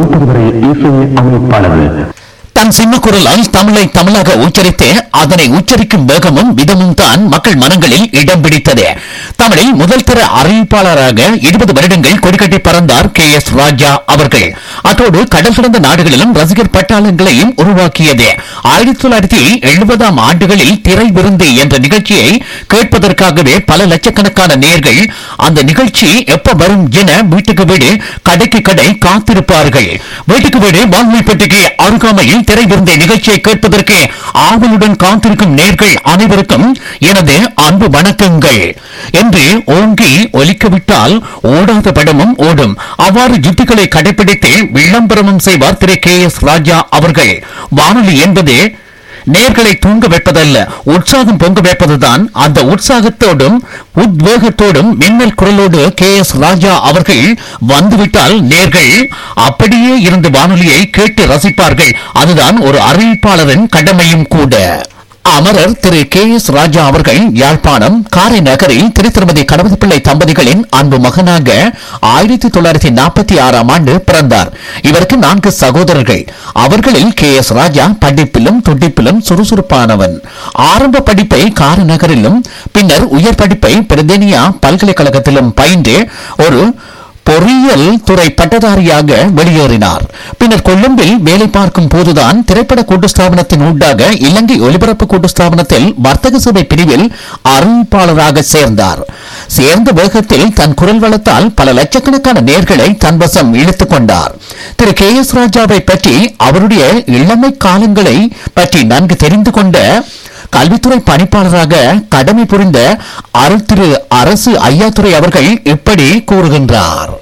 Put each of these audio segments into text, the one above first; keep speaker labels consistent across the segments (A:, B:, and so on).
A: ஒருவரை இசை அமைப்பாளர்
B: தன் சின்ன குரலால் தமிழை தமிழாக உச்சரித்து அதனை உச்சரிக்கும் வேகமும் விதமும் தான் மக்கள் மனங்களில் இடம் பிடித்தது தமிழில் முதல் தர அறிவிப்பாளராக இருபது வருடங்கள் கொடிக்கட்டி பறந்தார் கே எஸ் ராஜா அவர்கள் அத்தோடு கடல் கடந்த நாடுகளிலும் ரசிகர் பட்டாளங்களையும் உருவாக்கியது ஆயிரத்தி தொள்ளாயிரத்தி எழுபதாம் ஆண்டுகளில் திரை விருந்து என்ற நிகழ்ச்சியை கேட்பதற்காகவே பல லட்சக்கணக்கான நேர்கள் அந்த நிகழ்ச்சி எப்ப வரும் என வீட்டுக்கு வீடு கடைக்கு கடை காத்திருப்பார்கள் வீட்டுக்கு வீடு வால்மீ பெட்டிக்கு அருகாமையில் திரை விருந்தை நிகழ்ச்சியை கேட்பதற்கு ஆவலுடன் காத்திருக்கும் நேர்கள் அனைவருக்கும் எனது அன்பு வணக்கங்கள் என்று ஓங்கி ஒலிக்கவிட்டால் ஓடாத படமும் ஓடும் அவ்வாறு யுத்திகளை கடைபிடித்து விளம்பரமும் செய்வார் திரு கே எஸ் ராஜா அவர்கள் வானொலி என்பது நேர்களை தூங்க வைப்பதல்ல உற்சாகம் பொங்க வைப்பதுதான் அந்த உற்சாகத்தோடும் உத்வேகத்தோடும் மின்னல் குரலோடு கே எஸ் ராஜா அவர்கள் வந்துவிட்டால் நேர்கள் அப்படியே இருந்து வானொலியை கேட்டு ரசிப்பார்கள் அதுதான் ஒரு அறிவிப்பாளரின் கடமையும் கூட அமரர் திரு கே எஸ் ராஜா அவர்கள் யாழ்ப்பாணம் காரை நகரில் திரு திருமதி கணபதிப்பிள்ளை தம்பதிகளின் அன்பு மகனாக ஆயிரத்தி தொள்ளாயிரத்தி நாற்பத்தி ஆறாம் ஆண்டு பிறந்தார் இவருக்கு நான்கு சகோதரர்கள் அவர்களில் கே எஸ் ராஜா படிப்பிலும் துடிப்பிலும் சுறுசுறுப்பானவன் ஆரம்ப படிப்பை காரை நகரிலும் பின்னர் உயர் படிப்பை பிரதேனியா பல்கலைக்கழகத்திலும் பயின்று ஒரு பொறியியல் துறை பட்டதாரியாக வெளியேறினார் பின்னர் கொழும்பில் வேலை பார்க்கும் போதுதான் திரைப்பட கூட்டு ஸ்தாபனத்தின் ஊடாக இலங்கை ஒலிபரப்பு கூட்டு ஸ்தாபனத்தில் வர்த்தக சபை பிரிவில் அறிவிப்பாளராக சேர்ந்தார் சேர்ந்த வேகத்தில் தன் குரல் வளத்தால் பல லட்சக்கணக்கான நேர்களை தன்வசம் இழுத்துக் கொண்டார் திரு கே எஸ் ராஜாவை பற்றி அவருடைய இளமை காலங்களை பற்றி நன்கு தெரிந்து கொண்ட கல்வித்துறை பணிப்பாளராக கடமை புரிந்த அருள் திரு அரசு ஐயாத்துறை அவர்கள் இப்படி கூறுகின்றார்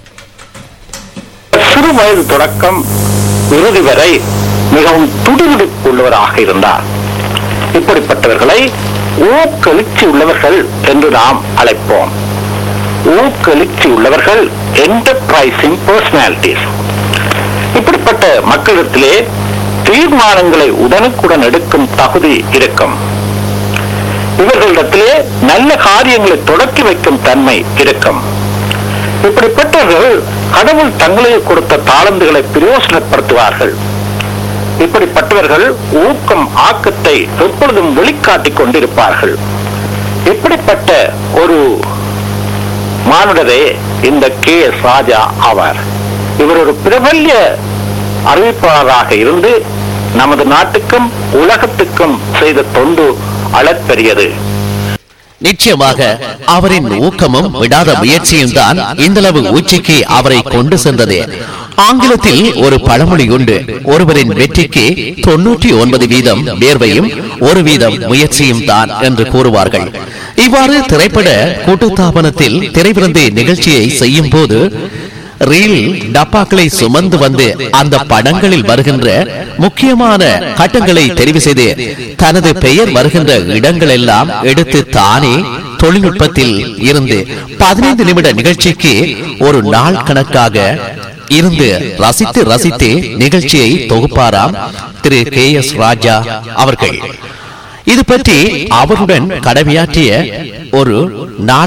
C: சிறு வயது தொடக்கம் இறுதி வரை மிகவும் துடிதுடிப்புள்ளவராக இருந்தார் இப்படிப்பட்டவர்களை ஊக்கெழுச்சி உள்ளவர்கள் என்று நாம் அழைப்போம் ஊக்கெழுச்சி உள்ளவர்கள் என்டர்பிரைசிங் பர்சனாலிட்டிஸ் இப்படிப்பட்ட மக்களிடத்திலே தீர்மானங்களை உடனுக்குடன் எடுக்கும் தகுதி இருக்கும் இவர்களிடத்திலே நல்ல காரியங்களை தொடக்கி வைக்கும் தன்மை இருக்கும் இப்படிப்பட்டவர்கள் கடவுள் தங்களுக்கு கொடுத்த தாளந்துகளை பிரயோசனப்படுத்துவார்கள் இப்படிப்பட்டவர்கள் ஊக்கம் ஆக்கத்தை எப்பொழுதும் வெளிக்காட்டிக் கொண்டிருப்பார்கள் இப்படிப்பட்ட ஒரு மானுடரே இந்த கே எஸ் ராஜா ஆவார் இவர் ஒரு பிரபல்ய அறிவிப்பாளராக இருந்து நமது நாட்டுக்கும் உலகத்துக்கும் செய்த தொண்டு அளப்பெரியது
B: நிச்சயமாக அவரின் ஊக்கமும் விடாத முயற்சியும் தான் இந்தளவு உச்சிக்கு அவரை கொண்டு சென்றது ஆங்கிலத்தில் ஒரு பழமொழி உண்டு ஒருவரின் வெற்றிக்கு தொன்னூற்றி ஒன்பது வீதம் வேர்வையும் ஒரு வீதம் முயற்சியும் தான் என்று கூறுவார்கள் இவ்வாறு திரைப்பட கூட்டுத்தாபனத்தில் திரைவிருந்து நிகழ்ச்சியை செய்யும் போது ரீல் டப்பாக்களை சுமந்து வந்து அந்த படங்களில் வருகின்ற முக்கியமான கட்டங்களை தெரிவு செய்து தனது பெயர் வருகின்ற இடங்கள் எல்லாம் எடுத்து தானே தொழில்நுட்பத்தில் இருந்து பதினைந்து நிமிட நிகழ்ச்சிக்கு ஒரு நாள் கணக்காக இருந்து ரசித்து ரசித்து நிகழ்ச்சியை தொகுப்பாராம் திரு கே எஸ் ராஜா அவர்கள் இது பற்றி அவருடன் கடமையாற்றிய ஒரு நாடக